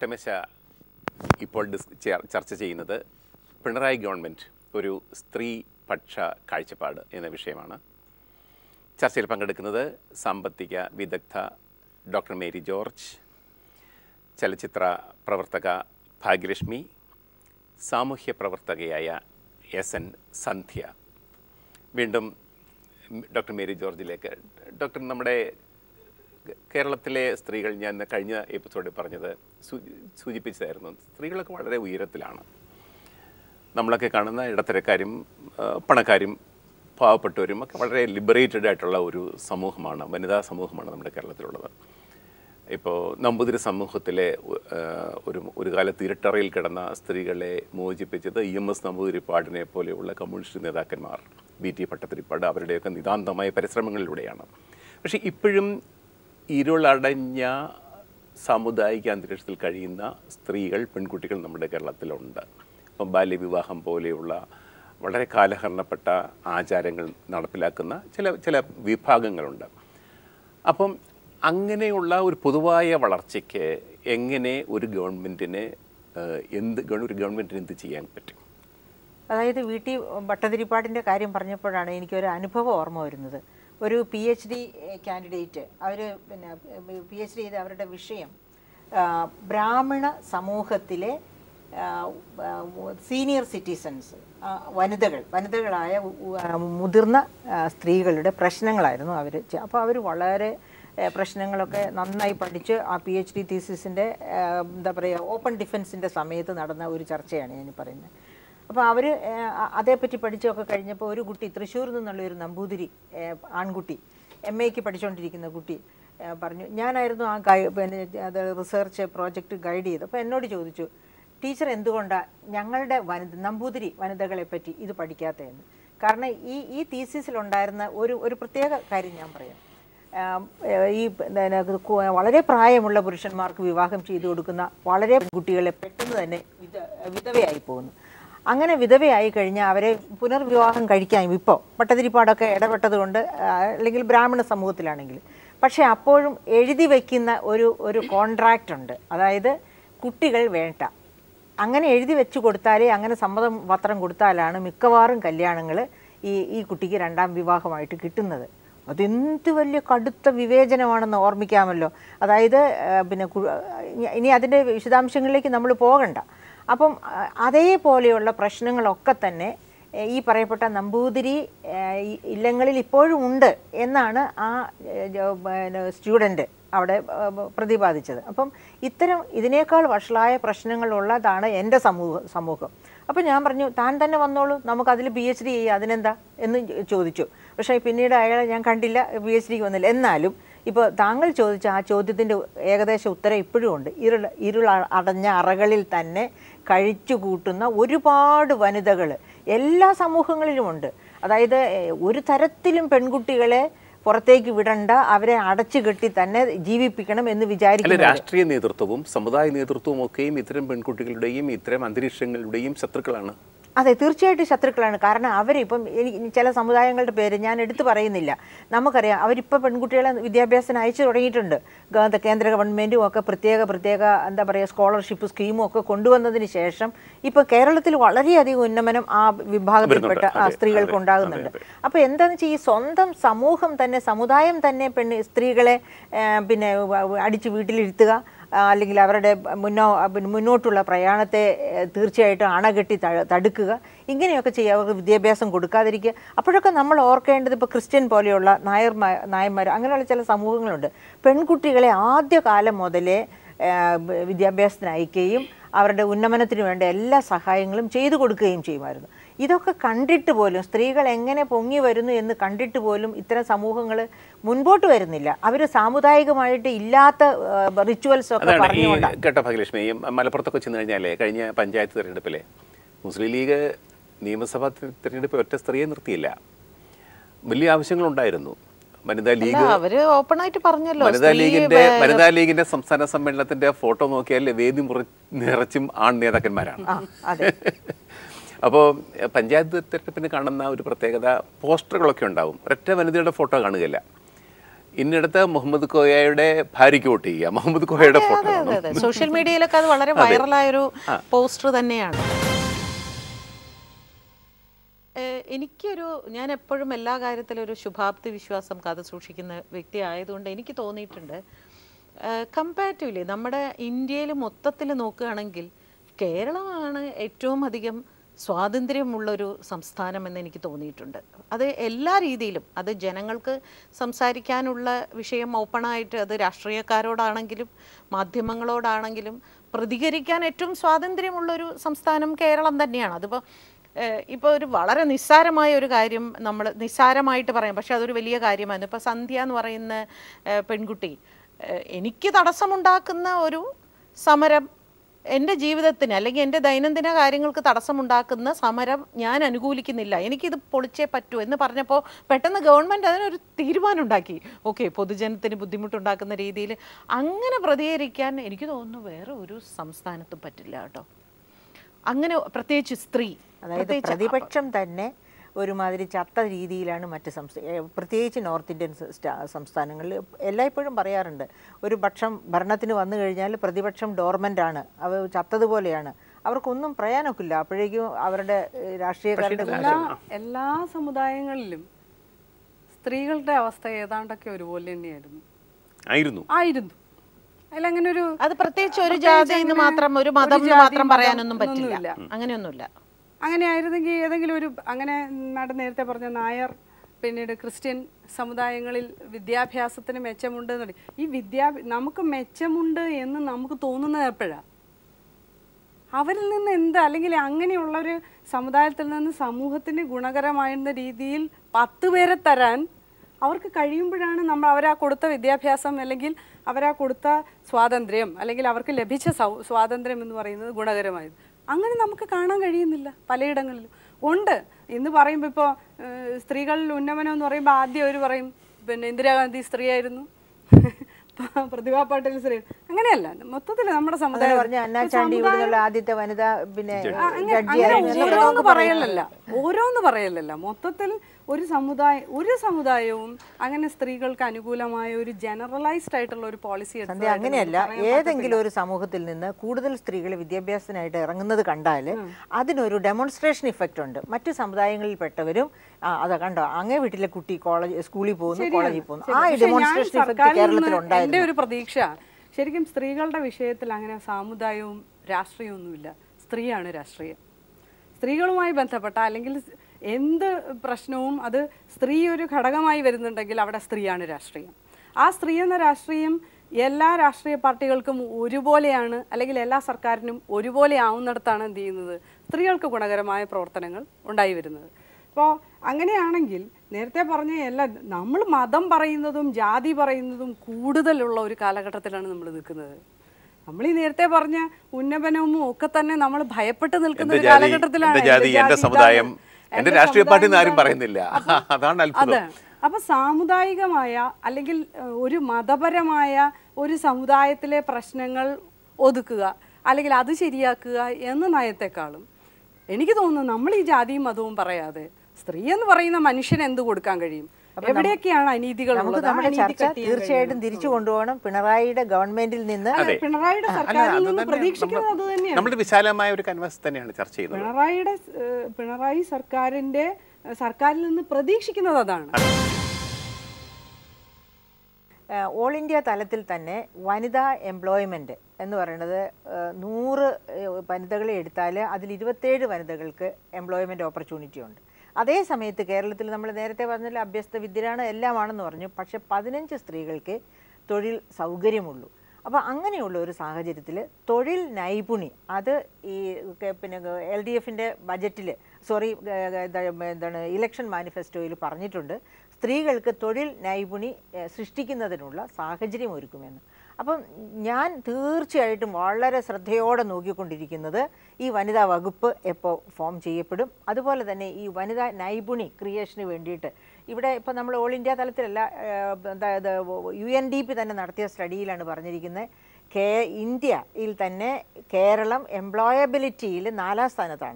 വട്ടമേശ ഇപ്പോൾ ഡിസ് ചർ- ചർച്ച ചെയ്യുന്നത് പിണറായി ഗവൺമെൻറ് ഒരു സ്ത്രീ പക്ഷ കാഴ്ചപ്പാട് എന്ന വിഷയമാണ് ചർച്ചയിൽ പങ്കെടുക്കുന്നത് സാമ്പത്തിക വിദഗ്ധ ഡോക്ടർ മേരി ജോർജ് ചലച്ചിത്ര പ്രവർത്തക ഭാഗ്യലക്ഷ്മി സാമൂഹ്യ പ്രവർത്തകയായ എസ് എൻ സന്ധ്യ വീണ്ടും ഡോക്ടർ മേരി ജോർജിലേക്ക് ഡോക്ടർ നമ്മുടെ കേരളത്തിലെ സ്ത്രീകൾ ഞാൻ കഴിഞ്ഞ എപ്പിസോഡിൽ പറഞ്ഞത് സൂ- സൂചിപ്പിച്ചതായിരുന്നു സ്ത്രീകളൊക്കെ വളരെ ഉയരത്തിലാണ് നമ്മളൊക്കെ കാണുന്ന ഇടത്തരക്കാരും ആ, പണക്കാരും പാവപ്പെട്ടവരും ഒക്കെ വളരെ ലിബറേറ്റഡ് ആയിട്ടുള്ള ഒരു സമൂഹമാണ് വനിതാ സമൂഹമാണ് നമ്മുടെ കേരളത്തിലുള്ളത് ഇപ്പോൾ നമ്പൂതിരി സമൂഹത്തിലെ ഉ- ആ, ഒരു ഒരു കാലത്ത് ഇരുട്ടറയിൽ കിടന്ന സ്ത്രീകളെ മോചിപ്പിച്ചത് ഇ എം എസ് നമ്പൂതിരിപ്പാടിനെ പോലെയുള്ള കമ്മ്യൂണിസ്റ്റ് നേതാക്കന്മാർ ബി ടി ഭട്ടത്തിരിപ്പാട് അവരുടെയൊക്കെ നിതാന്തമായ പരിശ്രമങ്ങളിലൂടെയാണ് പക്ഷേ ഇപ്പോഴും ഇരുളടഞ്ഞ സാമുദായിക അന്തരീക്ഷത്തിൽ കഴിയുന്ന സ്ത്രീകൾ പെൺകുട്ടികൾ നമ്മുടെ കേരളത്തിലുണ്ട് ഇപ്പം ബാല്യവിവാഹം പോലെയുള്ള വളരെ കാലഹരണപ്പെട്ട ആചാരങ്ങൾ നടപ്പിലാക്കുന്ന ചില ചില വിഭാഗങ്ങളുണ്ട് അപ്പം അങ്ങനെയുള്ള ഒരു പൊതുവായ വളർച്ചയ്ക്ക് എങ്ങനെ ഒരു ഗവൺമെൻറ്റിന് ഏഹ്, എന്ത് ഗവ- ഒരു ഗവൺമെൻറ്റിന് എന്ത് ചെയ്യാൻ പറ്റും അതായത് വീട്ടിൽ ഭട്ടതിരിപ്പാടിൻ്റെ കാര്യം പറഞ്ഞപ്പോഴാണ് എനിക്കൊരു അനുഭവം ഓർമ്മ വരുന്നത് ഒരു പി എച്ച് ഡി കാൻഡിഡേറ്റ് അവർ പിന്നെ പി എച്ച് ഡി ചെയ്ത അവരുടെ വിഷയം ആ, ബ്രാഹ്മണ സമൂഹത്തിലെ സീനിയർ സിറ്റിസൺസ് വനിതകൾ വനിതകളായ ഉ- ഉ- ആ, മുതിർന്ന ആ, സ്ത്രീകളുടെ പ്രശ്നങ്ങളായിരുന്നു അവർ അപ്പോൾ അവർ വളരെ ഏഹ് പ്രശ്നങ്ങളൊക്കെ നന്നായി പഠിച്ച് ആ പി എച്ച് ഡി തീസിസിൻ്റെ എന്താ പറയുക ഓപ്പൺ ഡിഫൻസിൻ്റെ സമയത്ത് നടന്ന ഒരു ചർച്ചയാണ് ഞാൻ ഈ പറയുന്നത് അപ്പോൾ അവർ അതേപ്പറ്റി പഠിച്ചൊക്കെ കഴിഞ്ഞപ്പോൾ ഒരു കുട്ടി തൃശ്ശൂരിൽ നിന്നുള്ള ഒരു നമ്പൂതിരി ഏഹ് ആൺകുട്ടി എം എക്ക് പഠിച്ചുകൊണ്ടിരിക്കുന്ന കുട്ടി ഏഹ് പറഞ്ഞു ഞാനായിരുന്നു ആ ഗൈ പിന്നെ അത് റിസർച്ച് പ്രോജക്റ്റ് ഗൈഡ് ചെയ്ത് അപ്പോൾ എന്നോട് ചോദിച്ചു ടീച്ചർ എന്തുകൊണ്ടാണ് ഞങ്ങളുടെ വനിത നമ്പൂതിരി വനിതകളെ പറ്റി ഇത് പഠിക്കാത്തതെന്ന് കാരണം ഈ ഈ തീസിസിലുണ്ടായിരുന്ന ഒരു ഒരു പ്രത്യേക കാര്യം ഞാൻ പറയാം ആം, ഏഹ് ഈ പിന്നെ കു- വളരെ പ്രായമുള്ള പുരുഷന്മാർക്ക് വിവാഹം ചെയ്തു കൊടുക്കുന്ന വളരെ കുട്ടികളെ പെട്ടെന്ന് തന്നെ വിധ വിധവയായി പോകുന്നു അങ്ങനെ വിധവയായി കഴിഞ്ഞാൽ അവരെ പുനർവിവാഹം കഴിക്കാൻ ഇപ്പോൾ പട്ടതിരിപ്പാടൊക്കെ ഇടപെട്ടത് കൊണ്ട് ആ, അല്ലെങ്കിൽ ബ്രാഹ്മണ സമൂഹത്തിലാണെങ്കിൽ പക്ഷേ അപ്പോഴും എഴുതി വയ്ക്കുന്ന ഒരു ഒരു കോൺട്രാക്റ്റ് ഉണ്ട് അതായത് കുട്ടികൾ വേണ്ട അങ്ങനെ എഴുതി വെച്ച് കൊടുത്താലേ അങ്ങനെ സമ്മതം പത്രം കൊടുത്താലാണ് മിക്കവാറും കല്യാണങ്ങൾ ഈ ഈ കുട്ടിക്ക് രണ്ടാം വിവാഹമായിട്ട് കിട്ടുന്നത് അതെന്ത് വലിയ കടുത്ത വിവേചനമാണെന്ന് ഓർമ്മിക്കാമല്ലോ അതായത് ആ, പിന്നെ കു- ഇനി- ഇനി അതിൻ്റെ വിശദാംശങ്ങളിലേക്ക് നമ്മൾ പോകണ്ട അപ്പം ആ, അതേപോലെയുള്ള പ്രശ്നങ്ങളൊക്കെ തന്നെ ഏ, ഈ പറയപ്പെട്ട നമ്പൂതിരി ഏ, ഈ ഇല്ലങ്ങളിൽ ഇപ്പോഴും ഉണ്ട് എന്നാണ് ആ സ്റ്റുഡൻറ്റ് അവിടെ ഏ, പ്രതിപാദിച്ചത് അപ്പം ഇത്തരം ഇതിനേക്കാൾ വഷളായ പ്രശ്നങ്ങളുള്ളതാണ് എൻ്റെ സമൂഹ സമൂഹം അപ്പം ഞാൻ പറഞ്ഞു താൻ തന്നെ വന്നോളൂ നമുക്കതിൽ പി എച്ച് ഡി ചെയ്യാം അതിനെന്താ എന്ന് ചോദിച്ചു പക്ഷേ പിന്നീട് അയാളെ ഞാൻ കണ്ടില്ല പി എച്ച് ഡിക്ക് വന്നില്ല എന്നാലും ഇപ്പോൾ താങ്കൾ ചോദിച്ച ആ ചോദ്യത്തിൻ്റെ ഏകദേശ ഉത്തരം ഇപ്പോഴും ഉണ്ട് ഇരുൾ ഇരുൾ അ- അടഞ്ഞ അറകളിൽ തന്നെ കഴിച്ചു കൂട്ടുന്ന ഒരുപാട് വനിതകൾ എല്ലാ സമൂഹങ്ങളിലുമുണ്ട് അതായത് ഏഹ്, ഒരു തരത്തിലും പെൺകുട്ടികളെ പുറത്തേക്ക് വിടണ്ട അവരെ അടച്ചു കെട്ടി തന്നെ ജീവിപ്പിക്കണം എന്ന് അല്ല വിചാരിക്കുന്നു രാഷ്ട്രീയ നേതൃത്വവും സമുദായ നേതൃത്വവും ഒക്കെയും ഇത്തരം പെൺകുട്ടികളുടെയും ഇത്തരം അന്തരീക്ഷങ്ങളുടെയും ശത്രുക്കളാണ് അതെ തീർച്ചയായിട്ടും ശത്രുക്കളാണ് കാരണം അവരിപ്പം എനിക്ക് ചില സമുദായങ്ങളുടെ പേര് ഞാൻ എടുത്തു പറയുന്നില്ല നമുക്കറിയാം അവരിപ്പോൾ പെൺകുട്ടികളെ വിദ്യാഭ്യാസത്തിന് അയച്ചു തുടങ്ങിയിട്ടുണ്ട് ഗവ- കേന്ദ്ര ഗവൺമെൻറ്റും ഒക്കെ പ്രത്യേക പ്രത്യേക എന്താ പറയുക സ്കോളർഷിപ്പ് സ്കീമും ഒക്കെ കൊണ്ടുവന്നതിന് ശേഷം ഇപ്പോൾ കേരളത്തിൽ വളരെയധികം ഉന്നമനം ആ വിഭാഗത്തിൽപ്പെട്ട വരുന്നുണ്ട്. ആ അതെ, സ്ത്രീകൾക്ക് അതെ, ഉണ്ടാകുന്നുണ്ട് അതെ, അപ്പോൾ എന്താണെന്ന് വെച്ചാൽ ഈ സ്വന്തം സമൂഹം തന്നെ സമുദായം തന്നെ പെണ്ണ് സ്ത്രീകളെ ആ, പിന്നെ വ- വ- അടിച്ച് വീട്ടിലിരുത്തുക ആ, അല്ലെങ്കിൽ അവരുടെ മുന്നോ പിന്നെ മുന്നോട്ടുള്ള പ്രയാണത്തെ ഏ, തീർച്ചയായിട്ടും അണകെട്ടി ത- തടുക്കുക ഇങ്ങനെയൊക്കെ ചെയ്യുക അവർക്ക് വിദ്യാഭ്യാസം കൊടുക്കാതിരിക്കുക അപ്പോഴൊക്കെ നമ്മൾ ഓർക്കേണ്ടത് ഇപ്പോൾ ക്രിസ്ത്യൻ പോലെയുള്ള നായർമാ നായന്മാർ അങ്ങനെയുള്ള ചില സമൂഹങ്ങളുണ്ട് പെൺകുട്ടികളെ ആദ്യകാലം മുതലേ ആ, ബ- വിദ്യാഭ്യാസത്തിന് അയക്കുകയും അവരുടെ ഉന്നമനത്തിന് വേണ്ട എല്ലാ സഹായങ്ങളും ചെയ്തു കൊടുക്കുകയും ചെയ്യുമായിരുന്നു ഇതൊക്കെ കണ്ടിട്ട് പോലും സ്ത്രീകൾ എങ്ങനെ പൊങ്ങി വരുന്നു എന്ന് കണ്ടിട്ട് പോലും ഇത്തരം സമൂഹങ്ങൾ മുൻപോട്ട് വരുന്നില്ല അവർ സാമുദായികമായിട്ട് ഇല്ലാത്ത റിച്വൽസ് ഒക്കെ അതാണ് ഈ പറഞ്ഞുകൊണ്ടാണ് കേട്ടോ ഭാഗ്യലക്ഷ്മി ഈ മലപ്പുറത്തൊക്കെ ചെന്ന് കഴിഞ്ഞാലേ കഴിഞ്ഞ പഞ്ചായത്ത് തിരഞ്ഞെടുപ്പിലെ മുസ്ലിം ലീഗ് നിയമസഭാ തി- തിരഞ്ഞെടുപ്പ് ഒറ്റ സ്ത്രീയെ നിർത്തിയില്ല വലിയ ആവശ്യങ്ങളുണ്ടായിരുന്നു വനിതാ അല്ല ലീഗ് അവര് ഓപ്പൺ ആയിട്ട് പറഞ്ഞല്ലോ വനിതാ സ്ത്രീ ലീഗിന്റെ വേ- വനിതാ ലീഗിന്റെ സംസ്ഥാന സമ്മേളനത്തിന്റെ ഫോട്ടോ നോക്കിയാൽ വേദി മുറി നിറച്ചും ആൺ നേതാക്കന്മാരാണ് ആ അതെ അപ്പോൾ പഞ്ചായത്ത് തെരഞ്ഞെടുപ്പിന് കാണുന്ന ഒരു പ്രത്യേകത പോസ്റ്ററുകളൊക്കെ ഉണ്ടാവും ഒരൊറ്റ വനിതയുടെ ഫോട്ടോ കാണുകയില്ല ഇന്നിടത്ത് മുഹമ്മദ് കോയയുടെ ഭാര്യയ്ക്ക് വോട്ട് ചെയ്യുക മുഹമ്മദ് കോയയുടെ അതെ ഫോട്ടോ അതെ അതെ സോഷ്യൽ മീഡിയയിലൊക്കെ അത് വളരെ വൈറലായൊരു പോസ്റ്റർ തന്നെയാണ് ഏഹ് എനിക്കൊരു ഞാൻ എപ്പോഴും എല്ലാ കാര്യത്തിലും ഒരു ശുഭാപ്തി വിശ്വാസം കാത്തു സൂക്ഷിക്കുന്ന വ്യക്തി ആയതുകൊണ്ട് എനിക്ക് തോന്നിയിട്ടുണ്ട് കമ്പാരിറ്റീവ്ലി നമ്മുടെ ഇന്ത്യയിൽ മൊത്തത്തിൽ നോക്കുകയാണെങ്കിൽ കേരളമാണ് ഏറ്റവും അധികം സ്വാതന്ത്ര്യമുള്ളൊരു സംസ്ഥാനം എന്ന് എനിക്ക് തോന്നിയിട്ടുണ്ട് അത് എല്ലാ രീതിയിലും അത് ജനങ്ങൾക്ക് സംസാരിക്കാനുള്ള വിഷയം ഓപ്പണായിട്ട് അത് രാഷ്ട്രീയക്കാരോടാണെങ്കിലും മാധ്യമങ്ങളോടാണെങ്കിലും പ്രതികരിക്കാൻ ഏറ്റവും സ്വാതന്ത്ര്യമുള്ളൊരു സംസ്ഥാനം കേരളം തന്നെയാണ് അതിപ്പോൾ ഇപ്പോൾ ഒരു വളരെ നിസ്സാരമായ ഒരു കാര്യം നമ്മൾ നിസ്സാരമായിട്ട് പറയാം പക്ഷെ അതൊരു വലിയ കാര്യമാണ് ഇപ്പോൾ സന്ധ്യ എന്ന് പറയുന്ന ഏഹ്, പെൺകുട്ടി ഏഹ്, എനിക്ക് തടസ്സമുണ്ടാക്കുന്ന ഒരു സമരം എൻ്റെ ജീവിതത്തിന് അല്ലെങ്കിൽ എൻ്റെ ദൈനംദിന കാര്യങ്ങൾക്ക് തടസ്സമുണ്ടാക്കുന്ന സമരം ഞാൻ അനുകൂലിക്കുന്നില്ല എനിക്കിത് പൊളിച്ചേ പറ്റൂ എന്ന് പറഞ്ഞപ്പോൾ പെട്ടെന്ന് ഗവൺമെൻറ് അതിനൊരു തീരുമാനം ഉണ്ടാക്കി ഓക്കെ പൊതുജനത്തിന് ബുദ്ധിമുട്ടുണ്ടാക്കുന്ന രീതിയിൽ അങ്ങനെ പ്രതികരിക്കാൻ എനിക്ക് തോന്നുന്നു വേറെ ഒരു സംസ്ഥാനത്തും പറ്റില്ല കേട്ടോ അങ്ങനെ പ്രത്യേകിച്ച് സ്ത്രീ അതായത് പ്രത്യേകിച്ച് പ്രതിപക്ഷം തന്നെ ഒരുമാതിരി ചത്ത രീതിയിലാണ് മറ്റ് സംസ്ഥാന പ്രത്യേകിച്ച് നോർത്ത് ഇന്ത്യൻ സ- സ്റ്റാ- സംസ്ഥാനങ്ങളിൽ എല്ലായ്പ്പോഴും പറയാറുണ്ട് ഒരു പക്ഷം ഭരണത്തിന് വന്നു കഴിഞ്ഞാൽ പ്രതിപക്ഷം ഡോർമെൻ്റ് ആണ് അവ ചത്തതുപോലെയാണ് അവർക്കൊന്നും പറയാനൊക്കില്ല അപ്പോഴേക്കും അവരുടെ ഏഹ്, രാഷ്ട്രീയക്കാരുടെ എല്ലാ എല്ലാ സമുദായങ്ങളിലും സ്ത്രീകളുടെ അവസ്ഥ ഏതാണ്ടൊക്കെ ഒരുപോലെ തന്നെയായിരുന്നു ആയിരുന്നു ആയിരുന്നു അതിലങ്ങനെ ഒരു അത് പ്രത്യേകിച്ച് ഒരു പ്രത്യേകിച്ച് ജാതി എന്ന് അങ്ങനെ മാത്രം ഒരു ഒരു മതം എന്ന് ജാതി, മാത്രം മതം പറയാനൊന്നും പറ്റില്ല ഒന്നുമില്ല. അങ്ങനെയൊന്നുമില്ല അങ്ങനെ ആയിരുന്നെങ്കിൽ ഏതെങ്കിലും ഒരു അങ്ങനെ മാഡം നേരത്തെ പറഞ്ഞ നായർ പിന്നീട് ക്രിസ്ത്യൻ സമുദായങ്ങളിൽ വിദ്യാഭ്യാസത്തിന് മെച്ചമുണ്ട് എന്ന് പറയും. ഈ വിദ്യാ നമുക്ക് മെച്ചമുണ്ട് എന്ന് നമുക്ക് തോന്നുന്നത് എപ്പോഴാണ് അവരിൽ നിന്ന് എന്ത് അല്ലെങ്കിൽ അങ്ങനെയുള്ള ഒരു സമുദായത്തിൽ നിന്ന് സമൂഹത്തിന് ഗുണകരമായിരുന്ന രീതിയിൽ പത്ത് പേരെ തരാൻ അവർക്ക് കഴിയുമ്പോഴാണ് നമ്മൾ അവരാ കൊടുത്ത വിദ്യാഭ്യാസം അല്ലെങ്കിൽ അവരാ കൊടുത്ത സ്വാതന്ത്ര്യം അല്ലെങ്കിൽ അവർക്ക് ലഭിച്ച സൗ- സ്വാതന്ത്ര്യം എന്ന് പറയുന്നത് ഗുണകരമായത് അങ്ങനെ നമുക്ക് കാണാൻ കഴിയുന്നില്ല പലയിടങ്ങളിലും ഉണ്ട് ഇന്ന് പറയുമ്പോൾ ഇപ്പോൾ സ്ത്രീകളിൽ ഉന്നമനം എന്ന് പറയുമ്പോൾ ആദ്യം അവർ പറയും പിന്നെ ഇന്ദിരാഗാന്ധി സ്ത്രീയായിരുന്നു പ്രതിഭാ പാട്ടീൽ സ്ത്രീ അങ്ങനെയല്ല മൊത്തത്തിൽ നമ്മുടെ അങ്ങനെ സമുദായം പറഞ്ഞ അന്നാചാണ്ടി ഇവിടെ നിന്നുള്ള ആദ്യത്തെ വനിത പിന്നെ ആ, അങ്ങനെ- ജഡ്ജി അങ്ങനെ ആയിരുന്നു എന്നൊക്കെ ഓരോന്ന് നമുക്ക് പറയാം. പറയലല്ല ഓരോന്ന് പറയലല്ല മൊത്തത്തിൽ ഒരു സമുദായം ഒരു സമുദായവും അങ്ങനെ സ്ത്രീകൾക്ക് അനുകൂലമായ ഒരു ജനറലൈസ്ഡ് ആയിട്ടുള്ള ഒരു പോളിസി സന്ധ്യ അങ്ങനെയല്ല ഏതെങ്കിലും ഒരു സമൂഹത്തിൽ നിന്ന് കൂടുതൽ സ്ത്രീകൾ വിദ്യാഭ്യാസത്തിനായിട്ട് ഇറങ്ങുന്നത് കണ്ടാൽ അതിനൊരു ഡെമോൺസ്ട്രേഷൻ ഇഫക്റ്റ് ഉണ്ട് മറ്റു സമുദായങ്ങളിൽപ്പെട്ടവരും ആ, അതാ കണ്ടോ അങ്ങേ വീട്ടിലെ കുട്ടി കോളേജ് സ്കൂളിൽ പോകുന്നു കോളേജിൽ പോകുന്നു ആ ഡെമോൺസ്ട്രേഷൻ ഇഫക്റ്റ് കേരളത്തിൽ എൻ്റെ ഉണ്ടായിരുന്നു ഒരു പ്രതീക്ഷ ശരിക്കും സ്ത്രീകളുടെ വിഷയത്തിൽ അങ്ങനെ സാമുദായവും രാഷ്ട്രീയവും ഒന്നുമില്ല സ്ത്രീയാണ് രാഷ്ട്രീയം സ്ത്രീകളുമായി ബന്ധപ്പെട്ട അല്ലെങ്കിൽ സ് എന്ത് പ്രശ്നവും അത് സ്ത്രീ ഒരു ഘടകമായി വരുന്നുണ്ടെങ്കിൽ അവിടെ സ്ത്രീയാണ് രാഷ്ട്രീയം ആ സ്ത്രീ എന്ന രാഷ്ട്രീയം എല്ലാ രാഷ്ട്രീയ പാർട്ടികൾക്കും ഒരുപോലെയാണ് അല്ലെങ്കിൽ എല്ലാ സർക്കാരിനും ഒരുപോലെ ആവുന്നിടത്താണ് എന്ത് ചെയ്യുന്നത് സ്ത്രീകൾക്ക് ഗുണകരമായ പ്രവർത്തനങ്ങൾ ഉണ്ടായി വരുന്നത് അപ്പോൾ അങ്ങനെയാണെങ്കിൽ നേരത്തെ പറഞ്ഞ എല്ലാ നമ്മൾ മതം പറയുന്നതും ജാതി പറയുന്നതും കൂടുതലുള്ള ഒരു കാലഘട്ടത്തിലാണ് നമ്മൾ നിൽക്കുന്നത് നമ്മൾ ഈ നേരത്തെ പറഞ്ഞ ഉന്നമനവും ഒക്കെ തന്നെ നമ്മൾ ഭയപ്പെട്ട് നിൽക്കുന്ന എന്റെ ഒരു ജാതി കാലഘട്ടത്തിലാണ് എന്റെ ജാതി എന്റെ ഇതാണ്. സമുദായം എന്റെ രാഷ്ട്രീയ സമുദായം പാർട്ടി എന്ന് ആരും ഇതാണ്. പറയുന്നില്ല അതാണ് അത്ഭുതം അതെ അപ്പൊ സാമുദായികമായ അല്ലെങ്കിൽ ഏഹ്, ഒരു മതപരമായ ഒരു സമുദായത്തിലെ പ്രശ്നങ്ങൾ ഒതുക്കുക അല്ലെങ്കിൽ അത് ശരിയാക്കുക എന്ന നയത്തെക്കാളും എനിക്ക് തോന്നുന്നു നമ്മൾ ഈ ജാതിയും മതവും പറയാതെ സ്ത്രീ എന്ന് പറയുന്ന മനുഷ്യന് എന്ത് കൊടുക്കാൻ കഴിയും എവിടെയൊക്കെയാണ് അനീതികൾ നമുക്ക് ഉള്ളത്? നമ്മുടെ അനീതി ചർച്ച cut ചെയ്യാൻ തീർച്ചയായിട്ടും തിരിച്ചു കൊണ്ടുപോകണം പിണറായിയുടെ ഗവൺമെന്റിൽ നിന്ന് അതെ, പിണറായിയുടെ അല്ല, സർക്കാരിൽ അത് നിന്ന് തന്നെ പ്രതീക്ഷിക്കുന്നത് അത് തന്നെയാണ് നമ്മൾ വിശാലമായ ഒരു കൻവാസ് തന്നെയാണ് ചർച്ച ചെയ്യുന്നത് പിണറായിയുടെ ഏഹ്, പിണറായി സർക്കാരിന്റെ ഏഹ്, സർക്കാരിൽ നിന്ന് പ്രതീക്ഷിക്കുന്നത് അതാണ് ഏഹ് ഓൾ ഇന്ത്യ തലത്തിൽ തന്നെ വനിതാ എംപ്ലോയ്മെൻറ്റ് എന്ന് പറയുന്നത് ഏഹ് നൂറ് ഏഹ് വനിതകളെ എടുത്താൽ അതിൽ ഇരുപത്തേഴ് വനിതകൾക്ക് എംപ്ലോയ്മെൻറ്റ് ഓപ്പർച്യൂണിറ്റി ഉണ്ട് അതേ സമയത്ത് കേരളത്തിൽ നമ്മൾ നേരത്തെ പറഞ്ഞാൽ അഭ്യസ്ത വിദ്യരാണ് എല്ലാമാണെന്ന് പറഞ്ഞു പക്ഷെ പതിനഞ്ച് സ്ത്രീകൾക്ക് തൊഴിൽ സൗകര്യമുള്ളൂ അപ്പോൾ അങ്ങനെയുള്ള ഒരു സാഹചര്യത്തിൽ തൊഴിൽ നൈപുണി അത് ഈ കെ- പിന്നെ എൽ ഡി എഫിൻ്റെ ബജറ്റിൽ സോറി എന്താണ് ഇലക്ഷൻ മാനിഫെസ്റ്റോയിൽ പറഞ്ഞിട്ടുണ്ട് സ്ത്രീകൾക്ക് തൊഴിൽ നൈപുണി ഏഹ്, സൃഷ്ടിക്കുന്നതിനുള്ള സാഹചര്യം ഒരുക്കുമെന്ന് അപ്പം ഞാൻ തീർച്ചയായിട്ടും വളരെ ശ്രദ്ധയോടെ നോക്കിക്കൊണ്ടിരിക്കുന്നത് ഈ വനിതാ വകുപ്പ് എപ്പോൾ ഫോം ചെയ്യപ്പെടും അതുപോലെ തന്നെ ഈ വനിതാ നൈപുണി ക്രിയേഷന് വേണ്ടിയിട്ട് ഇവിടെ ഇപ്പോൾ നമ്മൾ ഓൾ ഇന്ത്യ തലത്തിലല്ല ഏഹ്, അതായത് യു എൻ ഡി പി തന്നെ നടത്തിയ സ്റ്റഡിയിലാണ് പറഞ്ഞിരിക്കുന്നത് കേ ഇന്ത്യയിൽ തന്നെ കേരളം എംപ്ലോയബിലിറ്റിയിൽ നാലാം സ്ഥാനത്താണെന്ന്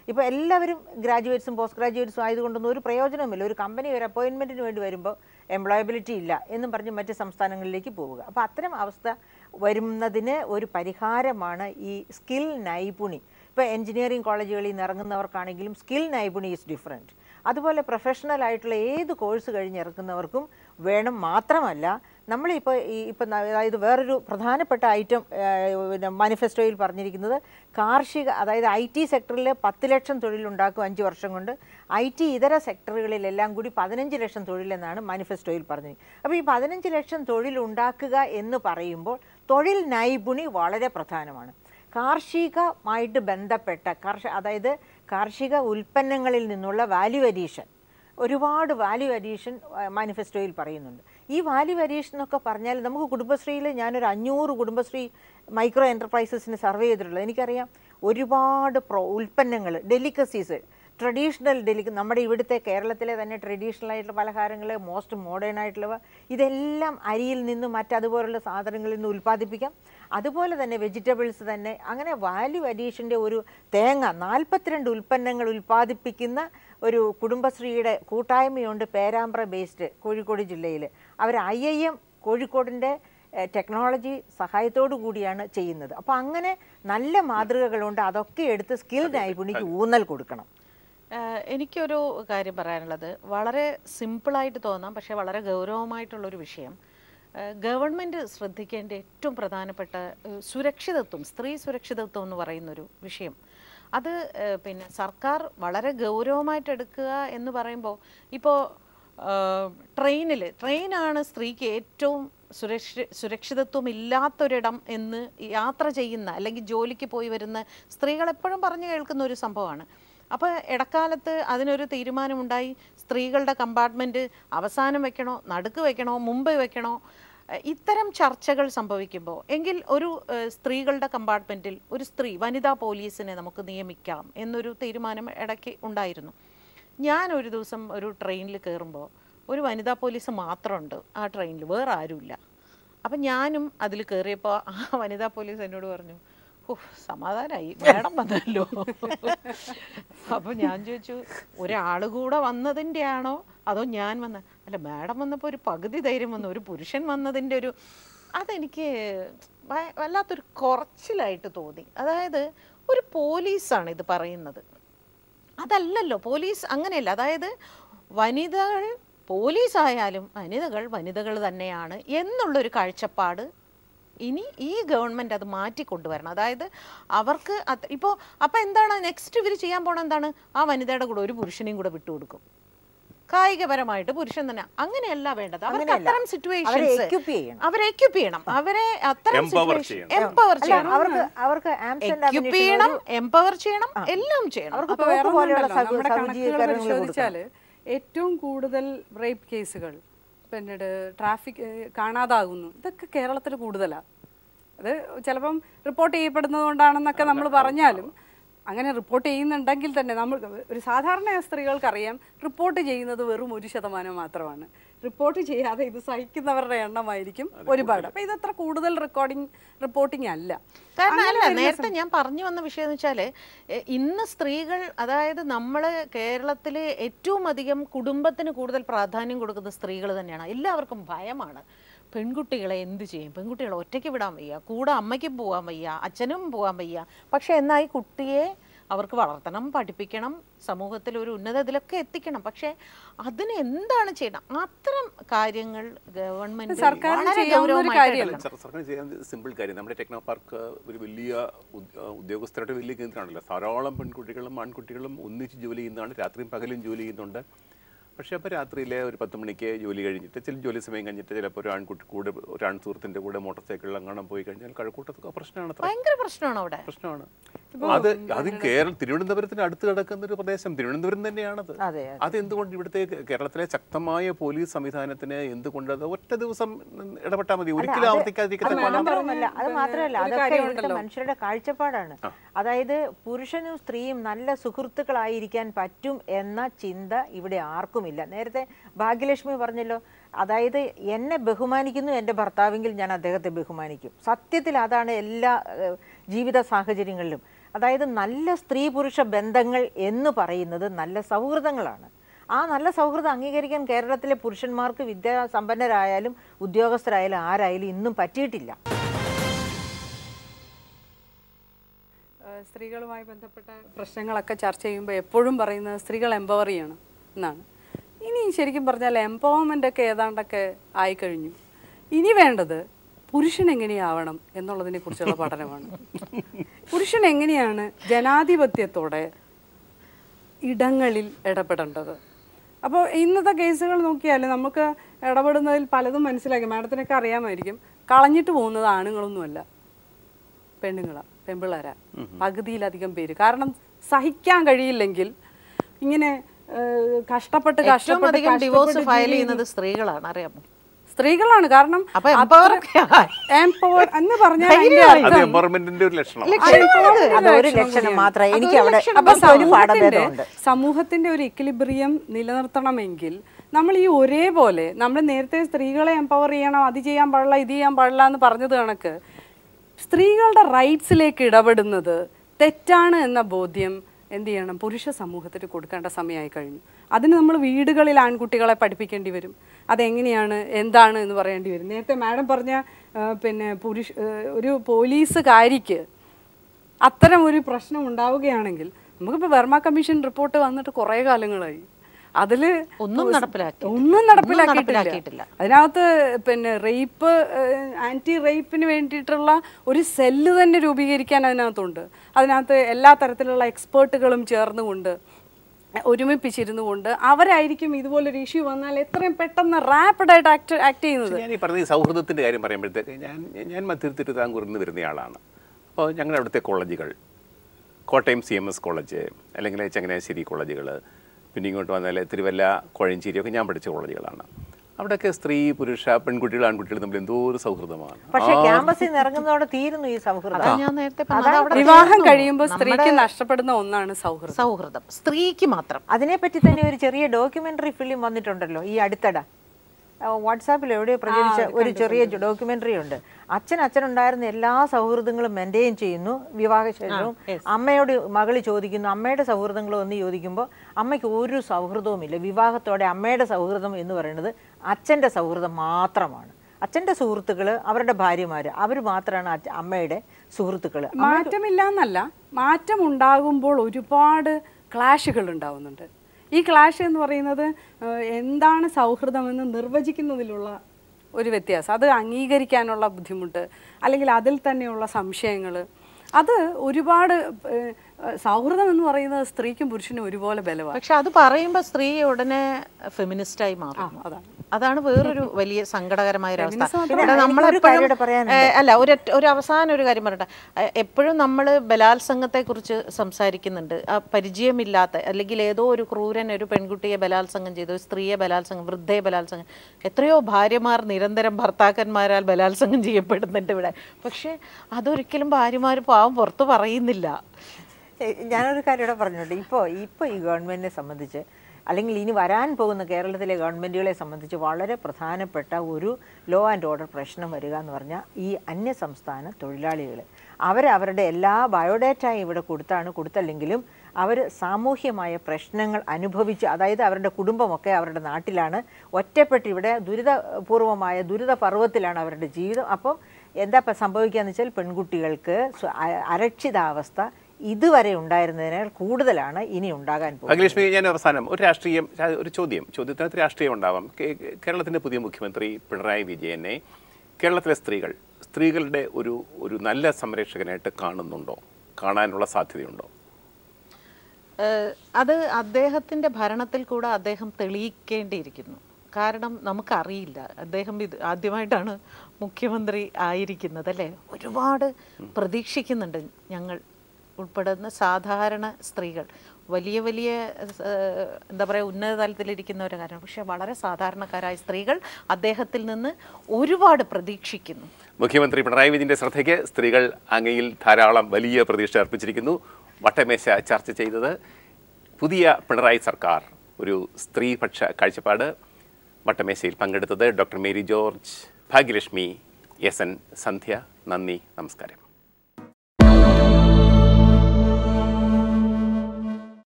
ഇപ്പോൾ എല്ലാവരും ഗ്രാജുവേറ്റ്സും പോസ്റ്റ് ഗ്രാജുവേറ്റ്സും ആയതുകൊണ്ടൊന്നും ഒരു പ്രയോജനവുമില്ല ഒരു കമ്പനി ഒരു അപ്പോയിൻമെൻറ്റിന് വേണ്ടി വരുമ്പോൾ എംപ്ലോയബിലിറ്റി ഇല്ല എന്നും പറഞ്ഞ് മറ്റ് സംസ്ഥാനങ്ങളിലേക്ക് പോവുക അപ്പോൾ അത്തരം അവസ്ഥ വരുന്നതിന് ഒരു പരിഹാരമാണ് ഈ സ്കിൽ നൈപുണി ഇപ്പോൾ എഞ്ചിനീയറിംഗ് കോളേജുകളിൽ നിന്ന് ഇറങ്ങുന്നവർക്കാണെങ്കിലും സ്കിൽ നൈപുണി ഈസ് ഡിഫറെൻറ്റ് അതുപോലെ പ്രൊഫഷണൽ ആയിട്ടുള്ള ഏത് കോഴ്സ് കഴിഞ്ഞിറക്കുന്നവർക്കും വേണം മാത്രമല്ല നമ്മളിപ്പോൾ ഈ ഇപ്പം അതായത് വേറൊരു പ്രധാനപ്പെട്ട ഐറ്റം പിന്നെ മാനിഫെസ്റ്റോയിൽ പറഞ്ഞിരിക്കുന്നത് കാർഷിക അതായത് ഐ ടി സെക്ടറിൽ പത്ത് ലക്ഷം തൊഴിലുണ്ടാക്കും അഞ്ച് വർഷം കൊണ്ട് ഐ ടി ഇതര സെക്ടറുകളിലെല്ലാം കൂടി പതിനഞ്ച് ലക്ഷം തൊഴിലെന്നാണ് മാനിഫെസ്റ്റോയിൽ പറഞ്ഞത് അപ്പോൾ ഈ പതിനഞ്ച് ലക്ഷം തൊഴിലുണ്ടാക്കുക എന്ന് പറയുമ്പോൾ തൊഴിൽ നൈപുണി വളരെ പ്രധാനമാണ് കാർഷികമായിട്ട് ബന്ധപ്പെട്ട കർഷ അതായത് കാർഷിക ഉൽപ്പന്നങ്ങളിൽ നിന്നുള്ള വാല്യൂ അഡീഷൻ ഒരുപാട് വാല്യൂ അഡീഷൻ മാനിഫെസ്റ്റോയിൽ പറയുന്നുണ്ട് ഈ വാല്യൂ അഡീഷൻ എന്നൊക്കെ പറഞ്ഞാൽ നമുക്ക് കുടുംബശ്രീയിൽ ഞാനൊരു അഞ്ഞൂറ് കുടുംബശ്രീ മൈക്രോ എൻ്റർപ്രൈസസിന് സർവേ ചെയ്തിട്ടുള്ളത് എനിക്കറിയാം ഒരുപാട് പ്രോ ഉൽപ്പന്നങ്ങൾ ഡെലിക്കസീസ് ട്രഡീഷണൽ ഡെലിക്ക് നമ്മുടെ ഇവിടുത്തെ കേരളത്തിലെ തന്നെ ട്രഡീഷണൽ ആയിട്ടുള്ള പലഹാരങ്ങൾ മോസ്റ്റ് മോഡേൺ ആയിട്ടുള്ളവ ഇതെല്ലാം അരിയിൽ നിന്നും മറ്റതുപോലുള്ള സാധനങ്ങളിൽ നിന്ന് ഉൽപ്പാദിപ്പിക്കാം അതുപോലെ തന്നെ വെജിറ്റബിൾസ് തന്നെ അങ്ങനെ വാല്യൂ അഡീഷൻ്റെ ഒരു തേങ്ങ നാൽപ്പത്തിരണ്ട് ഉൽപ്പന്നങ്ങൾ ഉൽപ്പാദിപ്പിക്കുന്ന ഒരു കുടുംബശ്രീയുടെ കൂട്ടായ്മയുണ്ട് പേരാമ്പ്ര ബേസ്ഡ് കോഴിക്കോട് ജില്ലയിൽ അവർ ഐ ഐ എം കോഴിക്കോടിൻ്റെ ഏഹ്, ടെക്നോളജി സഹായത്തോടു കൂടിയാണ് ചെയ്യുന്നത് അപ്പോൾ അങ്ങനെ നല്ല മാതൃകകളുണ്ട് അതൊക്കെ എടുത്ത് സ്കിൽ നൈപുണിക്ക് ഊന്നൽ കൊടുക്കണം ആഹ് എനിക്കൊരു കാര്യം പറയാനുള്ളത് വളരെ സിമ്പിളായിട്ട് തോന്നാം പക്ഷേ വളരെ ഗൗരവമായിട്ടുള്ളൊരു വിഷയം ആഹ് ഗവൺമെൻറ് ശ്രദ്ധിക്കേണ്ട ഏറ്റവും പ്രധാനപ്പെട്ട ഏഹ് സുരക്ഷിതത്വം സ്ത്രീ സുരക്ഷിതത്വം എന്ന് പറയുന്നൊരു വിഷയം അത് ഏഹ് പിന്നെ സർക്കാർ വളരെ ഗൗരവമായിട്ട് എടുക്കുക എന്ന് പറയുമ്പോൾ ഇപ്പോൾ ട്രെയിനിൽ ട്രെയിനാണ് സ്ത്രീക്ക് ഏറ്റവും സുരക്ഷ സുരക്ഷിതത്വം ഇല്ലാത്തൊരിടം എന്ന് യാത്ര ചെയ്യുന്ന അല്ലെങ്കിൽ ജോലിക്ക് പോയി വരുന്ന സ്ത്രീകൾ എപ്പോഴും പറഞ്ഞു കേൾക്കുന്ന ഒരു സംഭവമാണ് അപ്പോൾ ഇടക്കാലത്ത് അതിനൊരു തീരുമാനമുണ്ടായി സ്ത്രീകളുടെ കമ്പാർട്ട്മെൻറ്റ് അവസാനം വെക്കണോ നടുക്ക് വെക്കണോ മുമ്പ് വെക്കണോ ഏഹ് ഇത്തരം ചർച്ചകൾ സംഭവിക്കുമ്പോൾ എങ്കിൽ ഒരു ഏഹ് സ്ത്രീകളുടെ കമ്പാർട്ട്മെൻറ്റിൽ ഒരു സ്ത്രീ വനിതാ പോലീസിനെ നമുക്ക് നിയമിക്കാം എന്നൊരു തീരുമാനം ഇടയ്ക്ക് ഉണ്ടായിരുന്നു ഞാൻ ഒരു ദിവസം ഒരു ട്രെയിനിൽ കയറുമ്പോൾ ഒരു വനിതാ പോലീസ് മാത്രമുണ്ട് ആ ട്രെയിനിൽ വേറെ ആരുമില്ല അപ്പം ഞാനും അതിൽ കയറിയപ്പോൾ ആ വനിതാ പോലീസ് എന്നോട് പറഞ്ഞു ഓ സമാധാനമായി മേഡം വന്നല്ലോ അപ്പോൾ ഞാൻ ചോദിച്ചു ഒരാൾ കൂടെ വന്നതിൻ്റെ ആണോ അതോ ഞാൻ വന്ന അല്ല മാഡം വന്നപ്പോൾ ഒരു പകുതി ധൈര്യം വന്നു ഒരു പുരുഷൻ വന്നതിൻ്റെ ഒരു അതെനിക്ക് വ- വല്ലാത്തൊരു കുറച്ചിലായിട്ട് തോന്നി അതായത് ഒരു പോലീസാണ് ഇത് പറയുന്നത് അതല്ലല്ലോ പോലീസ് അങ്ങനെയല്ല അതായത് വനിതകൾ പോലീസ് ആയാലും വനിതകൾ വനിതകൾ തന്നെയാണ് എന്നുള്ളൊരു കാഴ്ചപ്പാട് ഇനി ഈ ഗവൺമെൻറ് അത് മാറ്റിക്കൊണ്ടുവരണം അതായത് അവർക്ക് ഇപ്പോൾ അപ്പം എന്താണ് നെക്സ്റ്റ് ഇവർ ചെയ്യാൻ പോണ എന്താണ് ആ വനിതയുടെ കൂടെ ഒരു പുരുഷനെയും കൂടെ വിട്ടുകൊടുക്കും കായികപരമായിട്ട് പുരുഷൻ തന്നെ അങ്ങനെയല്ല വേണ്ടത് അവർക്ക് അങ്ങനെയല്ല. അത്തരം അവരെ സിറ്റുവേഷൻസ് equip ചെയ്യണം. അവരെ എക്യുപ്പ് ചെയ്യണം അവരെ അത്തരം Empower situation- ചെയ്യണം. empower അല്ല, ചെയ്യണം അവർക്ക് അവർക്ക് ആംസ്റ്റർഡാം എക്യുപ്പ് ചെയ്യണം എംപവർ ചെയ്യണം എല്ലാം ചെയ്യണം അവർക്ക് അപ്പൊ തോക്ക് വേറെ പോലെയുള്ള ഒന്നുമുണ്ടല്ലോ. സൗ- നമ്മുടെ കണക്കുകൾ സൗജീകരണങ്ങൾ കൊടുക്കണം. പരിശോധിച്ചാൽ ഏറ്റവും കൂടുതൽ റേപ്പ് കേസുകൾ പിന്നീട് ട്രാഫിക് കാണാതാകുന്നു ഇതൊക്കെ കേരളത്തിൽ കൂടുതലാണ് അത് ചിലപ്പം റിപ്പോർട്ട് ചെയ്യപ്പെടുന്നത് കൊണ്ടാണെന്നൊക്കെ നമ്മൾ പറഞ്ഞാലും അങ്ങനെ റിപ്പോർട്ട് ചെയ്യുന്നുണ്ടെങ്കിൽ തന്നെ നമ്മൾ ഒരു സാധാരണ സ്ത്രീകൾക്കറിയാം റിപ്പോർട്ട് ചെയ്യുന്നത് വെറും ഒരു ശതമാനം മാത്രമാണ് റിപ്പോർട്ട് ചെയ്യാതെ ഇത് സഹിക്കുന്നവരുടെ എണ്ണമായിരിക്കും ഒരുപാട് അപ്പൊ ഇതത്ര കൂടുതൽ റെക്കോർഡിംഗ് റിപ്പോർട്ടിംഗ് അല്ല കാരണം അങ്ങനെ അല്ല വരുന്ന നേരത്തെ ഞാൻ പറഞ്ഞു വന്ന വിഷയം എന്ന് വെച്ചാൽ ഇന്ന് സ്ത്രീകൾ അതായത് നമ്മൾ കേരളത്തിൽ ഏറ്റവും അധികം കുടുംബത്തിന് കൂടുതൽ പ്രാധാന്യം കൊടുക്കുന്ന സ്ത്രീകൾ തന്നെയാണ് എല്ലാവർക്കും ഭയമാണ് പെൺകുട്ടികളെ എന്ത് ചെയ്യും പെൺകുട്ടികളെ ഒറ്റയ്ക്ക് വിടാൻ വയ്യ കൂടെ അമ്മയ്ക്കും പോകാൻ വയ്യ അച്ഛനും പോകാൻ വയ്യ പക്ഷെ എന്നാൽ ഈ കുട്ടിയെ അവർക്ക് വളർത്തണം പഠിപ്പിക്കണം സമൂഹത്തിൽ ഒരു ഉന്നത ഇതിലൊക്കെ എത്തിക്കണം പക്ഷേ അതിന് എന്താണ് ചെയ്യണം അത്തരം കാര്യങ്ങൾ ഗവൺമെന്റ് സർക്കാരിന് വളരെ ചെയ്യാവുന്ന ഒരു ഗൗരവമായിട്ട് കാര്യമല്ല. എടുക്കണം. സർ- സർക്കാർ ചെയ്യാൻ സിമ്പിൾ കാര്യം നമ്മുടെ ടെക്നോ പാർക്ക് ഒരു വലിയ ഉദ്- ആ, ഉദ്യോഗസ്ഥരുടെ വലിയ കേന്ദ്രമാണല്ലോ ധാരാളം പെൺകുട്ടികളും ആൺകുട്ടികളും ഒന്നിച്ച് ജോലി ചെയ്യുന്നതാണ് രാത്രിയും പകലും ജോലി ചെയ്യുന്നുണ്ട് പക്ഷേ അപ്പോൾ രാത്രിയിലെ ഒരു പത്ത് മണിക്ക് ജോലി കഴിഞ്ഞിട്ട് ചില ജോലി സമയം കഴിഞ്ഞിട്ട് ചിലപ്പോൾ ഒരു ആൺകുട്ടി കൂടെ ഒരു ആൺ സുഹൃത്തിൻ്റെ കൂടെ മോട്ടോർ സൈക്കിളിൽ അങ്ങനെ പോയി കഴിഞ്ഞാൽ കഴക്കൂട്ടത്തൊക്കെ പ്രശ്നമാണ് അത്ര ഭയങ്കര പ്രശ്നമാണ് അവിടെ പ്രശ്നമാണ് അത് അത് കേരളം തിരുവനന്തപുരത്തിന് അടുത്ത് കിടക്കുന്ന ഒരു പ്രദേശം തിരുവനന്തപുരം തന്നെയാണത് അതെ, അതെന്തുകൊണ്ട് ഇവിടുത്തെ കേരളത്തിലെ ശക്തമായ പോലീസ് സംവിധാനത്തിന് എന്തുകൊണ്ട് അത് ഒറ്റ ദിവസം ഇടപെട്ടാൽ മതി ഒരിക്കലും അത് ആവർത്തിക്കാതിരിക്കുന്ന അത് പല മാത്രമല്ല അത് പിന്നെ മാത്രമല്ല ഒരു അതൊക്കെ കാര്യമുണ്ടല്ലോ. ഇവിടുത്തെ മനുഷ്യരുടെ കാഴ്ചപ്പാടാണ് അതായത് പുരുഷനും സ്ത്രീയും നല്ല സുഹൃത്തുക്കളായിരിക്കാൻ പറ്റും എന്ന ചിന്ത ഇവിടെ ആർക്കുമില്ല നേരത്തെ ഭാഗ്യലക്ഷ്മി പറഞ്ഞല്ലോ അതായത് എന്നെ ബഹുമാനിക്കുന്നു എൻ്റെ ഭർത്താവെങ്കിൽ ഞാൻ അദ്ദേഹത്തെ ബഹുമാനിക്കും സത്യത്തിൽ അതാണ് എല്ലാ ഏഹ്, ജീവിത സാഹചര്യങ്ങളിലും അതായത് നല്ല സ്ത്രീ പുരുഷ ബന്ധങ്ങൾ എന്ന് പറയുന്നത് നല്ല സൗഹൃദങ്ങളാണ് ആ നല്ല സൗഹൃദം അംഗീകരിക്കാൻ കേരളത്തിലെ പുരുഷന്മാർക്ക് വിദ്യാസമ്പന്നരായാലും ഉദ്യോഗസ്ഥരായാലും ആരായാലും ഇന്നും പറ്റിയിട്ടില്ല ഏഹ് സ്ത്രീകളുമായി ബന്ധപ്പെട്ട പ്രശ്നങ്ങളൊക്കെ ചർച്ച ചെയ്യുമ്പോൾ എപ്പോഴും പറയുന്നത് സ്ത്രീകൾ എംപവർ ചെയ്യണം എന്നാണ് ഇനി ശരിക്കും പറഞ്ഞാൽ എംപവർമെൻ്റ് ഒക്കെ ഏതാണ്ടൊക്കെ ആയിക്കഴിഞ്ഞു ഇനി വേണ്ടത് പുരുഷൻ എങ്ങനെയാവണം എന്നുള്ളതിനെ കുറിച്ചുള്ള പഠനമാണ് പുരുഷൻ എങ്ങനെയാണ് ജനാധിപത്യത്തോടെ ഇടങ്ങളിൽ ഇടപെടേണ്ടത് അപ്പോൾ ഇന്നത്തെ കേസുകൾ നോക്കിയാൽ നമുക്ക് ഇടപെടുന്നതിൽ പലതും മനസ്സിലാക്കി മാഡത്തിനൊക്കെ അറിയാമായിരിക്കും കളഞ്ഞിട്ട് പോകുന്നത് ആണുങ്ങളൊന്നുമല്ല പെണ്ണുങ്ങളാ പെമ്പിള്ളേരാ പകുതിയിലധികം പേര് കാരണം സഹിക്കാൻ കഴിയില്ലെങ്കിൽ ഇങ്ങനെ ഏഹ്, കഷ്ടപ്പെട്ട് ഏറ്റവും കഷ്ടപ്പെട്ട് അധികം ഡിവോഴ്സ് കഷ്ടപ്പെട്ട് ഫയൽ ജീവി- ചെയ്യുന്നത് സ്ത്രീകളാണ് അറിയാമോ സ്ത്രീകളാണ് കാരണം അപ്പൊ empower- എംപവർ എന്ന് പറഞ്ഞാൽ അതിന്റെ അത് അർത്ഥം എംപവർമെന്റിന്റെ ഒരു ലക്ഷണമാണ് അത് ഒരു ലക്ഷണം മാത്രമേ എനിക്ക് അവിടെ അപ്പൊ എനിക്ക് ഒരു സമൂഹത്തിന്റെ പാഠഭേദമുണ്ട് സമൂഹത്തിന്റെ ഒരു ഇക്വിലിബ്രിയം നിലനിർത്തണമെങ്കിൽ നമ്മൾ ഈ ഒരേപോലെ നമ്മൾ നേരത്തെ സ്ത്രീകളെ എംപവർ ചെയ്യണം അത് ചെയ്യാൻ പാടില്ല ഇത് ചെയ്യാൻ പാടില്ല എന്ന് പറഞ്ഞത് കണക്ക് സ്ത്രീകളുടെ റൈറ്റ്സിലേക്ക് ഇടപെടുന്നത് തെറ്റാണ് എന്ന ബോധ്യം എന്ത് ചെയ്യണം പുരുഷ സമൂഹത്തിന് കൊടുക്കേണ്ട സമയമായി കഴിഞ്ഞു അതിന് നമ്മൾ വീടുകളിൽ ആൺകുട്ടികളെ പഠിപ്പിക്കേണ്ടി വരും അതെങ്ങനെയാണ് എന്താണ് എന്ന് പറയേണ്ടി വരും നേരത്തെ മാഡം പറഞ്ഞ ആ, പിന്നെ പുരുഷ ആ, ഒരു പോലീസുകാരിക്ക് അത്തരം ഒരു പ്രശ്നം ഉണ്ടാവുകയാണെങ്കിൽ നമുക്കിപ്പോൾ ബർമ കമ്മീഷൻ റിപ്പോർട്ട് വന്നിട്ട് കുറേ കാലങ്ങളായി അതിൽ ഒന്നും നടപ്പിലാക്കി ഒന്നും നടപ്പിലാക്കിയിട്ടില്ല നടപ്പിലാക്കിയിട്ടില്ല. അതിനകത്ത് പിന്നെ റേപ്പ് ആന്റി റേപ്പിന് വേണ്ടിയിട്ടുള്ള ഒരു സെല്ല് തന്നെ രൂപീകരിക്കാൻ അതിനകത്തുണ്ട് അതിനകത്ത് എല്ലാ തരത്തിലുള്ള എക്സ്പേർട്ടുകളും ചേർന്നുകൊണ്ട് ഒരുമിപ്പിച്ചിരുന്നു കൊണ്ട് അവരായിരിക്കും ഇതുപോലൊരു ഇഷ്യൂ വന്നാൽ എത്രയും പെട്ടെന്ന് റാപ്പിഡായിട്ട് ആക്ട് ആക്ട് ചെയ്യുന്നത് ഞാൻ ഈ പറഞ്ഞ ഈ സൗഹൃദത്തിൻ്റെ കാര്യം പറയുമ്പോഴത്തേക്ക് ഞാൻ ഞാൻ മധ്യ തിരുവിതാംകൂറിൽ നിന്ന് വരുന്നയാളാണ് അപ്പോൾ ഞങ്ങളുടെ അവിടുത്തെ കോളേജുകൾ Kottayam C M S college അല്ലെങ്കിൽ ചങ്ങനാശ്ശേരി കോളേജുകൾ പിന്നെ ഇങ്ങോട്ട് വന്നാൽ തിരുവല്ല കോഴഞ്ചേരി ഒക്കെ ഞാൻ പഠിച്ച കോളേജുകളാണ് അവിടെയൊക്കെ സ്ത്രീ പുരുഷ പെൺകുട്ടികൾ ആൺകുട്ടികൾ തമ്മിൽ എന്തോ ഒരു സൗഹൃദമാണ് പക്ഷെ ക്യാമ്പസിൽ നിന്ന് ഇറങ്ങുന്നതോടെ തീരുന്നു ഈ സൗഹൃദം അതാ ഞാൻ നേരത്തെ പറഞ്ഞത്. അത് അവിടെ വിവാഹം തീർന്നു. കഴിയുമ്പോൾ സ്ത്രീക്ക് നമ്മുടെ നഷ്ടപ്പെടുന്ന ഒന്നാണ് സൗഹൃദം സൗഹൃദം സ്ത്രീക്ക് മാത്രം അതിനെപ്പറ്റി തന്നെ ഒരു ചെറിയ ഡോക്യുമെന്ററി ഫിലിം വന്നിട്ടുണ്ടല്ലോ ഈ അടുത്തിടെ ആ, വാട്സാപ്പിൽ എവിടെയോ പ്രചരിച്ച ഒരു ചെറിയ ഡോക്യുമെന്ററി ഉണ്ട് അച്ഛൻ അച്ഛനുണ്ടായിരുന്ന എല്ലാ സൗഹൃദങ്ങളും മെയിൻറ്റെയിൻ ചെയ്യുന്നു വിവാഹശേഷവും അമ്മയോട് മകള് ചോദിക്കുന്നു അമ്മയുടെ സൗഹൃദങ്ങളും എന്ന് ചോദിക്കുമ്പോൾ അമ്മയ്ക്ക് ഒരു സൗഹൃദവുമില്ല വിവാഹത്തോടെ അമ്മയുടെ സൗഹൃദം എന്ന് പറയുന്നത് അച്ഛൻ്റെ സൗഹൃദം മാത്രമാണ് അച്ഛൻ്റെ സുഹൃത്തുക്കൾ അവരുടെ ഭാര്യമാർ അവർ മാത്രമാണ് അച്ഛ- അമ്മയുടെ സുഹൃത്തുക്കൾ മാറ്റമില്ല എന്നല്ല മാറ്റം ഉണ്ടാകുമ്പോൾ ഒരുപാട് ക്ലാഷുകൾ ഉണ്ടാവുന്നുണ്ട് ഈ ക്ലാഷ് എന്ന് പറയുന്നത് ഏഹ്, എന്താണ് സൗഹൃദമെന്ന് നിർവചിക്കുന്നതിലുള്ള ഒരു വ്യത്യാസം അത് അംഗീകരിക്കാനുള്ള ബുദ്ധിമുട്ട് അല്ലെങ്കിൽ അതിൽ തന്നെയുള്ള സംശയങ്ങൾ അത് ഒരുപാട് ഏഹ്, സൗഹൃദം എന്ന് പറയുന്നത് സ്ത്രീക്കും പുരുഷനും ഒരുപോലെ ബലമാണ് പക്ഷെ അത് പറയുമ്പോൾ സ്ത്രീ ഉടനെ ഫെമിനിസ്റ്റായി മാറും അതാണ്. അതാണ് വേറൊരു വലിയ സങ്കടകരമായ ഒരു അവസ്ഥ പിന്നെ ഇവിടെ എനിക്കൊരു നമ്മളെപ്പോഴും കാര്യം കൂടെ പറയാനുണ്ട്. ഏ, അല്ല ഒരു ഒരു അവസാന ഒരു കാര്യം പറയട്ടെ ഏ, എപ്പോഴും നമ്മൾ ബലാത്സംഗത്തെ കുറിച്ച് സംസാരിക്കുന്നുണ്ട് ആ പരിചയമില്ലാത്ത അല്ലെങ്കിൽ ഏതോ ഒരു ക്രൂരൻ ഒരു പെൺകുട്ടിയെ ബലാത്സംഗം ചെയ്തു ഒരു സ്ത്രീയെ ബലാത്സംഗം വൃദ്ധയെ ബലാത്സംഗം എത്രയോ ഭാര്യമാർ നിരന്തരം ഭർത്താക്കന്മാരാൽ ബലാത്സംഗം ചെയ്യപ്പെടുന്നുണ്ട് ഇവിടെ പക്ഷേ അതൊരിക്കലും ഭാര്യമാർ പാവം പുറത്ത് പറയുന്നില്ല ഏ, ഞാനൊരു കാര്യം ഇവിടെ പറഞ്ഞോട്ടെ ഇപ്പോൾ ഇപ്പോൾ ഈ ഗവൺമെൻറ്റിനെ സംബന്ധിച്ച് അല്ലെങ്കിൽ ഇനി വരാൻ പോകുന്ന കേരളത്തിലെ ഗവൺമെൻറ്റുകളെ സംബന്ധിച്ച് വളരെ പ്രധാനപ്പെട്ട ഒരു ലോ ആൻഡ് ഓർഡർ പ്രശ്നം വരിക എന്ന് പറഞ്ഞാൽ ഈ അന്യ സംസ്ഥാന തൊഴിലാളികൾ അവർ അവരുടെ എല്ലാ ബയോഡേറ്റയും ഇവിടെ കൊടുത്താണ് കൊടുത്തല്ലെങ്കിലും അവർ സാമൂഹ്യമായ പ്രശ്നങ്ങൾ അനുഭവിച്ച് അതായത് അവരുടെ കുടുംബമൊക്കെ അവരുടെ നാട്ടിലാണ് ഒറ്റപ്പെട്ട് ഇവിടെ ദുരിതപൂർവമായ ദുരിത പർവ്വത്തിലാണ് അവരുടെ ജീവിതം അപ്പം എന്താ ഇപ്പം സംഭവിക്കുകയെന്ന് വെച്ചാൽ പെൺകുട്ടികൾക്ക് സ്വ- അ- അരക്ഷിതാവസ്ഥ ഇതുവരെ ഉണ്ടായിരുന്നതിനാൽ കൂടുതലാണ് ഇനി ഉണ്ടാകാൻ പോകുന്നത് അഖിലക്ഷ്മി ഞാൻ അവസാനം ഒരു രാഷ്ട്രീയം രാ- ഒരു ചോദ്യം ചോദ്യത്തിനകത്ത് രാഷ്ട്രീയം ഉണ്ടാവാം കേ- കേരളത്തിൻ്റെ പുതിയ മുഖ്യമന്ത്രി പിണറായി വിജയനെ കേരളത്തിലെ സ്ത്രീകൾ സ്ത്രീകളുടെ ഒരു ഒരു നല്ല സംരക്ഷകനായിട്ട് കാണുന്നുണ്ടോ കാണാനുള്ള സാധ്യതയുണ്ടോ ഏഹ് അത് അദ്ദേഹത്തിൻ്റെ ഭരണത്തിൽ കൂടെ അദ്ദേഹം തെളിയിക്കേണ്ടിയിരിക്കുന്നു കാരണം നമുക്കറിയില്ല അദ്ദേഹം ഇത് ആദ്യമായിട്ടാണ് മുഖ്യമന്ത്രി ആയിരിക്കുന്നത് അല്ലേ ഒരുപാട് പ്രതീക്ഷിക്കുന്നുണ്ട് ഞങ്ങൾ ഉൾപ്പെടുന്ന സാധാരണ സ്ത്രീകൾ വലിയ വലിയ ഏഹ്, എന്താ പറയുക ഉന്നത തലത്തിലിരിക്കുന്നവരുടെ കാര്യം പക്ഷേ വളരെ സാധാരണക്കാരായ സ്ത്രീകൾ അദ്ദേഹത്തിൽ നിന്ന് ഒരുപാട് പ്രതീക്ഷിക്കുന്നു മുഖ്യമന്ത്രി പിണറായി വിജയന്റെ ശ്രദ്ധയ്ക്ക് സ്ത്രീകൾ അങ്ങയിൽ ധാരാളം വലിയ പ്രതീക്ഷ അർപ്പിച്ചിരിക്കുന്നു വട്ടമേശ ചർച്ച ചെയ്തത് പുതിയ പിണറായി സർക്കാർ ഒരു സ്ത്രീപക്ഷ കാഴ്ചപ്പാട് വട്ടമേശയിൽ പങ്കെടുത്തത് doctor Mary George Bhagyalakshmi S N Sandhya നന്ദി നമസ്കാരം